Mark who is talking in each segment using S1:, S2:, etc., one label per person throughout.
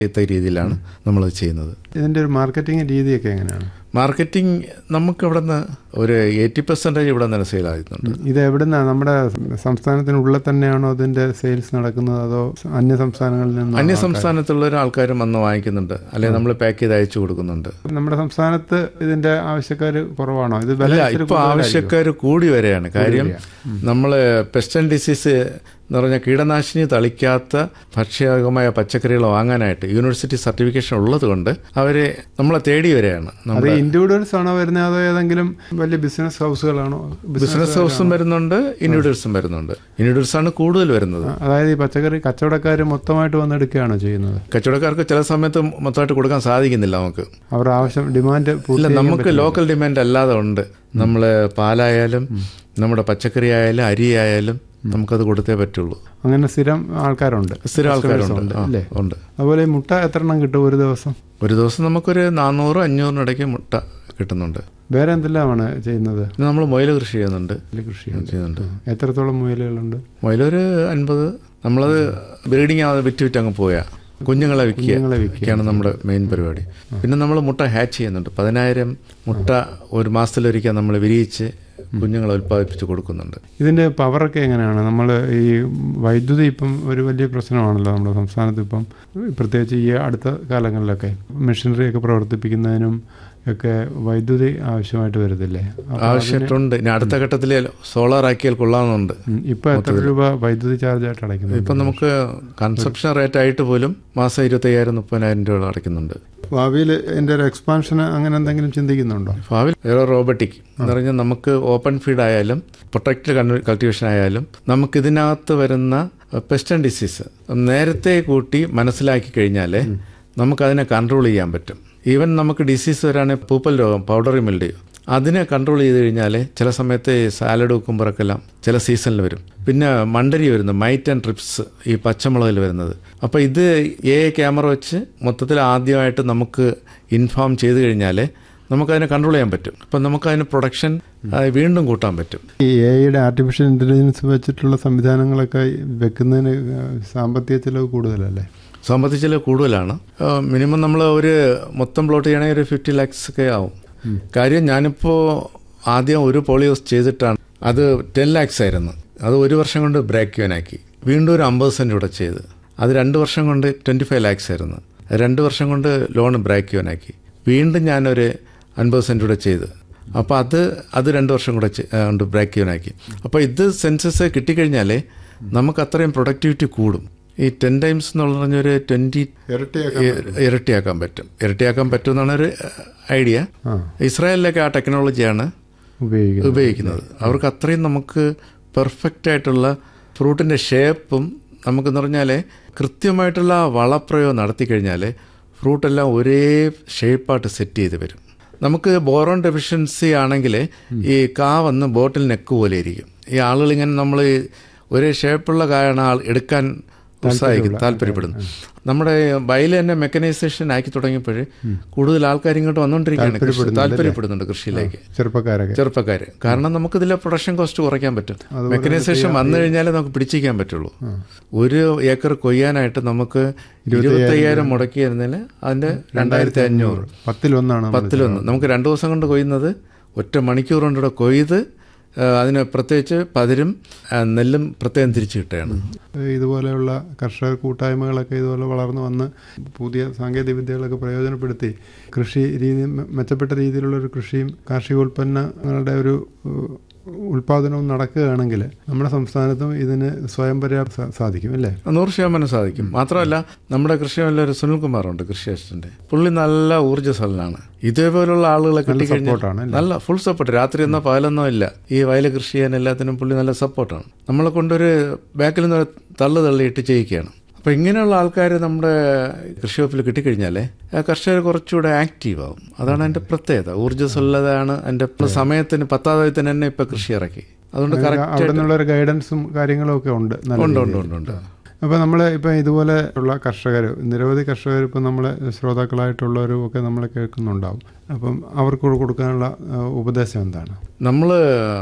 S1: ഇത്ത രീതിയിലാണ് നമ്മൾ ചെയ്യുന്നത്
S2: ഇതിന്റെ ഒരു മാർക്കറ്റിംഗ് രീതിയൊക്കെ എങ്ങനെയാണ്
S1: മാർക്കറ്റിംഗ് നമുക്ക് ഇവിടെ നിന്ന് ഒരു എയ്റ്റി പെർസെൻറ്റേജ് ഇവിടെ നിന്ന് സെയിൽ ആകുന്നുണ്ട്
S2: ഇത് എവിടുന്നാ നമ്മുടെ സംസ്ഥാനത്തിനുള്ളിൽ തന്നെയാണോ അതിന്റെ സെയിൽസ് നടക്കുന്നത് അതോ അന്യ സംസ്ഥാനങ്ങളിൽ നിന്നോ
S1: അന്യ സംസ്ഥാനത്തുള്ള ആൾക്കാരും വന്ന് വാങ്ങിക്കുന്നുണ്ട് അല്ലെങ്കിൽ നമ്മൾ പാക്ക് ചെയ്ത് അയച്ചു കൊടുക്കുന്നുണ്ട്
S2: നമ്മുടെ സംസ്ഥാനത്ത് ഇതിന്റെ ആവശ്യക്കാർ കുറവാണോ ഇത് വില
S1: അല്ല
S2: ഇച്ചിരി
S1: ഇപ്പൊ ആവശ്യക്കാർ കൂടി വരികയാണ് കാര്യം നമ്മൾ പെസ്റ്റ് ആൻഡ് ഡിസീസ് എന്ന് പറഞ്ഞാൽ കീടനാശിനി തളിക്കാത്ത ഭക്ഷ്യകമായ പച്ചക്കറികൾ വാങ്ങാനായിട്ട് യൂണിവേഴ്സിറ്റി സർട്ടിഫിക്കേഷൻ ഉള്ളത് കൊണ്ട് അവര് നമ്മളെ തേടി വരികയാണ്
S2: അത്
S1: നമ്മുടെ
S2: ഇൻഡിവിജ്വൽസ് ആണോ വരുന്നത് അതോ ഏതെങ്കിലും വലിയ ബിസിനസ് ഹൗസുകളാണോ
S1: ബിസിനസ് ഹൗസും വരുന്നുണ്ട് ഇൻഡിവിജ്വൽസും വരുന്നുണ്ട് ഇൻഡിവിജ്വൽസ് ആണ് കൂടുതൽ വരുന്നത്
S2: അതായത് ഈ പച്ചക്കറി കച്ചവടക്കാർ മൊത്തമായിട്ട് വന്നെടുക്കുകയാണോ ചെയ്യുന്നത്
S1: കച്ചവടക്കാർക്ക് ചില സമയത്ത് മൊത്തമായിട്ട് കൊടുക്കാൻ സാധിക്കുന്നില്ല നമുക്ക്
S2: അവരുടെ ആവശ്യം ഡിമാൻഡ്
S1: ഇല്ല നമുക്ക് ലോക്കൽ ഡിമാൻഡ് അല്ലാതെ ഉണ്ട് നമ്മൾ പാലായാലും നമ്മുടെ പച്ചക്കറി ആയാലും അരി ആയാലും നമുക്കത് കൊടുത്തേ പറ്റുള്ളൂ
S2: അങ്ങനെ സ്ഥിരം ആൾക്കാരുണ്ട്
S1: സ്ഥിരം ആൾക്കാരുണ്ട് ആ,
S2: അല്ലേ
S1: ഉണ്ട്
S2: അതുപോലെ ഈ മുട്ട എത്ര എണ്ണം കിട്ടും ഒരു ദിവസം
S1: ഒരു ദിവസം നമുക്കൊരു നാനൂറ് അഞ്ഞൂറിനിടയ്ക്ക് മുട്ട കിട്ടുന്നുണ്ട്
S2: വേറെ എന്തെല്ലാമാണ് ചെയ്യുന്നത്
S1: പിന്നെ നമ്മൾ മുയൽ കൃഷി ചെയ്യുന്നുണ്ട്
S2: ഇതിൽ കൃഷി
S1: ചെയ്യുന്നുണ്ട്
S2: എത്രത്തോളം മുയലുകളുണ്ട്
S1: മുയലൊരു അൻപത് നമ്മളത് ബ്രീഡിങ് ആവാതെ വിറ്റ് വിറ്റ് അങ്ങ് പോയാ കുഞ്ഞുങ്ങളെ വിൽക്കുക
S2: കുഞ്ഞുങ്ങളെ വിൽക്കുക.
S1: ഒക്കെയാണ് നമ്മുടെ മെയിൻ പരിപാടി പിന്നെ നമ്മൾ മുട്ട ഹാച്ച് ചെയ്യുന്നുണ്ട് പതിനായിരം മുട്ട ഒരു മാസത്തിലൊരിക്കൽ നമ്മൾ വിരിയിച്ച് കുഞ്ഞുങ്ങളെ ഉൽപ്പാദിപ്പിച്ച് കൊടുക്കുന്നുണ്ട്
S2: ഇതിന്റെ പവറൊക്കെ എങ്ങനെയാണ് നമ്മൾ ഈ വൈദ്യുതി ഇപ്പം ഒരു വലിയ പ്രശ്നമാണല്ലോ നമ്മുടെ സംസ്ഥാനത്ത് ഇപ്പം പ്രത്യേകിച്ച് ഈ അടുത്ത കാലങ്ങളിലൊക്കെ മെഷീനറി ഒക്കെ പ്രവർത്തിപ്പിക്കുന്നതിനും ഒക്കെ വൈദ്യുതി ആവശ്യമായിട്ട് വരത്തില്ലേ അപ്പൊ
S1: ആവശ്യമായിട്ടുണ്ട് ഇനി അടുത്ത ഘട്ടത്തിൽ സോളാർ ആക്കിയാൽ കൊള്ളാമെന്നുണ്ട്
S2: ഉം, ഇപ്പൊ എത്ര രൂപ വൈദ്യുതി ചാർജ് ആയിട്ട് അടയ്ക്കുന്നത്
S1: ഇപ്പം നമുക്ക് കൺസപ്ഷൻ റേറ്റ് ആയിട്ട് പോലും മാസം ഇരുപത്തയ്യായിരം മുപ്പതിനായിരം രൂപ അടയ്ക്കുന്നുണ്ട്
S2: ഭാവിയിൽ എൻ്റെ ഒരു എക്സ്പാൻഷൻ അങ്ങനെ എന്തെങ്കിലും ചിന്തിക്കുന്നുണ്ടോ
S1: ഭാവിയിൽ ഏറെ റോബോട്ടിക് എന്ന് പറഞ്ഞാൽ നമുക്ക് ഓപ്പൺ ഫീഡ് ആയാലും പ്രൊട്ടക്റ്റഡ് കൾട്ടിവേഷൻ ആയാലും നമുക്ക് ഇതിനകത്ത് വരുന്ന പെസ്റ്റ് ആൻഡ് ഡിസീസ് നേരത്തെ കൂട്ടി മനസ്സിലാക്കി കഴിഞ്ഞാൽ നമുക്കതിനെ കൺട്രോൾ ചെയ്യാൻ പറ്റും ഈവൻ നമുക്ക് ഡിസീസ് വരാണെങ്കിൽ പൂപ്പൽ രോഗം പൗഡറി മിൽഡിയോ അതിനെ കൺട്രോൾ ചെയ്ത് കഴിഞ്ഞാൽ ചില സമയത്ത് സാലഡ് വെക്കുമ്പോഴൊക്കെല്ലാം ചില സീസണിൽ വരും പിന്നെ മണ്ടരി വരുന്നു മൈറ്റ് ആൻഡ് ട്രിപ്സ് ഈ പച്ചമുളകിൽ വരുന്നത് അപ്പോൾ ഇത് എ ക്യാമറ വെച്ച് മൊത്തത്തിൽ ആദ്യമായിട്ട് നമുക്ക് ഇൻഫോം ചെയ്ത് കഴിഞ്ഞാൽ നമുക്കതിനെ കൺട്രോൾ ചെയ്യാൻ പറ്റും അപ്പം നമുക്കതിന് പ്രൊഡക്ഷൻ വീണ്ടും കൂട്ടാൻ പറ്റും
S2: ഈ എയുടെ ആർട്ടിഫിഷ്യൽ ഇൻ്റലിജൻസ് വെച്ചിട്ടുള്ള സംവിധാനങ്ങളൊക്കെ വെക്കുന്നതിന് സാമ്പത്തിക ചിലവ് കൂടുതലല്ലേ
S1: സാമ്പത്തിക ചിലവ് കൂടുതലാണ് മിനിമം നമ്മൾ ഒരു മൊത്തം പ്ലോട്ട് ചെയ്യണമെങ്കിൽ ഒരു ഫിഫ്റ്റി ലാക്സ് ഒക്കെ ആവും കാര്യം ഞാനിപ്പോൾ ആദ്യം ഒരു പോളിയോസ് ചെയ്തിട്ടാണ് അത് ടെൻ ലാക്സ് ആയിരുന്നു അത് ഒരു വർഷം കൊണ്ട് ബ്രേക്ക് ആക്കി വീണ്ടും ഒരു അമ്പത് സെൻറ്റ് കൂടെ ചെയ്ത് അത് രണ്ട് വർഷം കൊണ്ട് ട്വൻറ്റി ഫൈവ് ലാക്സ് ആയിരുന്നു രണ്ട് വർഷം കൊണ്ട് ലോൺ ബ്രേക്ക് ആക്കി വീണ്ടും ഞാനൊരു അൻപത് സെൻറ്റ് കൂടെ ചെയ്ത് അപ്പോൾ അത് അത് രണ്ട് വർഷം കൂടെ ചെ- ആ, കൊണ്ട് ബ്രേക്ക് ആക്കി അപ്പോൾ ഇത് സെൻസസ് കിട്ടിക്കഴിഞ്ഞാൽ നമുക്ക് അത്രയും പ്രൊഡക്ടിവിറ്റി കൂടും ഈ ടെൻ ടൈംസ് എന്ന് പറഞ്ഞൊരു ട്വൻറ്റി ഇരട്ടിയാക്കാൻ പറ്റും ഇരട്ടിയാക്കാൻ പറ്റും എന്നാണ് ഒരു ഐഡിയ
S2: ആ
S1: ഇസ്രായേലിലൊക്കെ ആ ടെക്നോളജിയാണ്
S2: ഉപയോഗിക്കുന്നത്
S1: ഉപയോഗിക്കുന്നത് അവർക്ക് അത്രയും നമുക്ക് പെർഫെക്റ്റ് ആയിട്ടുള്ള ഫ്രൂട്ടിൻ്റെ ഷേപ്പും നമുക്കെന്ന് പറഞ്ഞാൽ കൃത്യമായിട്ടുള്ള വളപ്രയോഗം നടത്തി കഴിഞ്ഞാൽ ഫ്രൂട്ടെല്ലാം ഒരേ ഷേപ്പായിട്ട് സെറ്റ് ചെയ്ത് വരും നമുക്ക് ബോറോൺ ഡെഫിഷ്യൻസി ആണെങ്കിൽ ഈ കാ വന്ന് ബോട്ടിൽ നെക്ക് പോലെ ഇരിക്കും ഈ ആളുകൾ ഇങ്ങനെ നമ്മൾ ഒരേ ഷേപ്പുള്ള കായാണ് ആൾ എടുക്കാൻ ഉത്സാഹിക്കും താല്പര്യപ്പെടുന്നു നമ്മുടെ ബയൽ തന്നെ മെക്കനൈസേഷൻ ആക്കി തുടങ്ങിയപ്പോൾ കൂടുതൽ ആൾക്കാർ ഇങ്ങോട്ട് വന്നുകൊണ്ടിരിക്കുകയാണ് കൃഷി- താല്പര്യപ്പെടുന്നുണ്ട് കൃഷിയിലേക്ക്
S2: ചെറുപ്പക്കാരൊക്കെ
S1: ചെറുപ്പക്കാര് കാരണം നമുക്ക് ഇതിലെ പ്രൊഡക്ഷൻ കോസ്റ്റ് കുറയ്ക്കാൻ പറ്റും മെക്കനൈസേഷൻ വന്നു കഴിഞ്ഞാൽ നമുക്ക് പിടിച്ചിരിക്കാൻ പറ്റുള്ളൂ ഒരു ഏക്കർ കൊയ്യാനായിട്ട് നമുക്ക് ഇരുപത്തയ്യായിരം മുടക്കിയിരുന്നതിൽ അതിന്റെ രണ്ടായിരത്തി അഞ്ഞൂറ്
S2: പത്തിലൊന്നാണ് നമ്മൾ
S1: പത്തിലൊന്ന് നമുക്ക് രണ്ടു ദിവസം കൊണ്ട് കൊയ്യുന്നത് ഒറ്റ മണിക്കൂർ കൊണ്ടിവിടെ കൊയ്ത് ആ, അതിന് പ്രത്യേകിച്ച് പതിരും ആ, നെല്ലും പ്രത്യേകം തിരിച്ചു കിട്ടുകയാണ്
S2: ഇതുപോലെയുള്ള കർഷക കൂട്ടായ്മകളൊക്കെ ഇതുപോലെ വളർന്നു വന്ന് പുതിയ സാങ്കേതിക വിദ്യകളൊക്കെ പ്രയോജനപ്പെടുത്തി കൃഷി രീതി മെ- മെച്ചപ്പെട്ട രീതിയിലുള്ള ഒരു കൃഷിയും കാർഷികോൽപ്പന്നങ്ങളുടെ ഒരു ഏഹ്, ഉൽപാദനവും നടക്കുകയാണെങ്കിൽ നമ്മുടെ സംസ്ഥാനത്തും ഇതിന് സ്വയം പര്യാപ്ത സാ- സാധിക്കും അല്ലേ
S1: നൂറ് ശതമാനം സാധിക്കും മാത്രമല്ല നമ്മുടെ കൃഷിവല്ലൊരു സുനിൽകുമാറുണ്ട് കൃഷി അസിസ്റ്റന്റ് പുള്ളി നല്ല ഊർജ്ജസ്വലനാണ് ഇതേപോലുള്ള ആളുകളെ കിട്ടിക്കഴിഞ്ഞാൽ
S2: സപ്പോർട്ടാണ് അല്ലേ
S1: നല്ല ഫുൾ സപ്പോർട്ട് രാത്രി എന്നോ പകലെന്നോ ഇല്ല ഈ വയൽ കൃഷി ചെയ്യാൻ എല്ലാത്തിനും പുള്ളി നല്ല സപ്പോർട്ടാണ് നമ്മളെ കൊണ്ടൊരു ബാക്കിൽ നിന്ന് തള്ളു തള്ളിയിട്ട് ചെയ്യിക്കുകയാണ് അപ്പോൾ ഇങ്ങനെയുള്ള ആൾക്കാർ നമ്മുടെ കൃഷി വകുപ്പിൽ കിട്ടിക്കഴിഞ്ഞാൽ കർഷകർ കുറച്ചുകൂടെ ആക്റ്റീവ് ആവും അതാണ് എൻ്റെ പ്രത്യേകത ഊർജ്ജസ്വലതയാണ് എൻ്റെ സമയത്തിന് പത്താതായി തന്നെ എന്നെ ഇപ്പം കൃഷി ഇറക്കി അതുകൊണ്ട് കറക്റ്റ്
S2: അവിടെ നിന്നുള്ള ഒരു ഗൈഡൻസും കാര്യങ്ങളും ഒക്കെ ഉണ്ട് നല്ല
S1: ഉണ്ട്
S2: രീതിയിൽ.
S1: ഉണ്ട് ഉണ്ട് ഉണ്ട്
S2: അപ്പോൾ നമ്മൾ ഇപ്പം ഇതുപോലെ ഉള്ള കർഷകർ നിരവധി കർഷകർ ഇപ്പം നമ്മളെ ശ്രോതാക്കളായിട്ടുള്ളവരും ഒക്കെ നമ്മളെ കേൾക്കുന്നുണ്ടാവും അപ്പം അവർക്ക് കൊടുക്കാനുള്ള ആ, ഉപദേശം എന്താണ്
S1: നമ്മൾ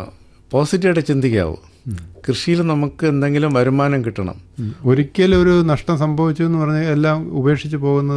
S1: പോസിറ്റീവായിട്ട് ചിന്തിക്കാവൂ കൃഷിയിൽ നമുക്ക് എന്തെങ്കിലും വരുമാനം കിട്ടണം
S2: ഒരിക്കലും ഒരു നഷ്ടം സംഭവിച്ചു എന്ന് പറഞ്ഞാൽ എല്ലാം ഉപേക്ഷിച്ച് പോകുന്നത്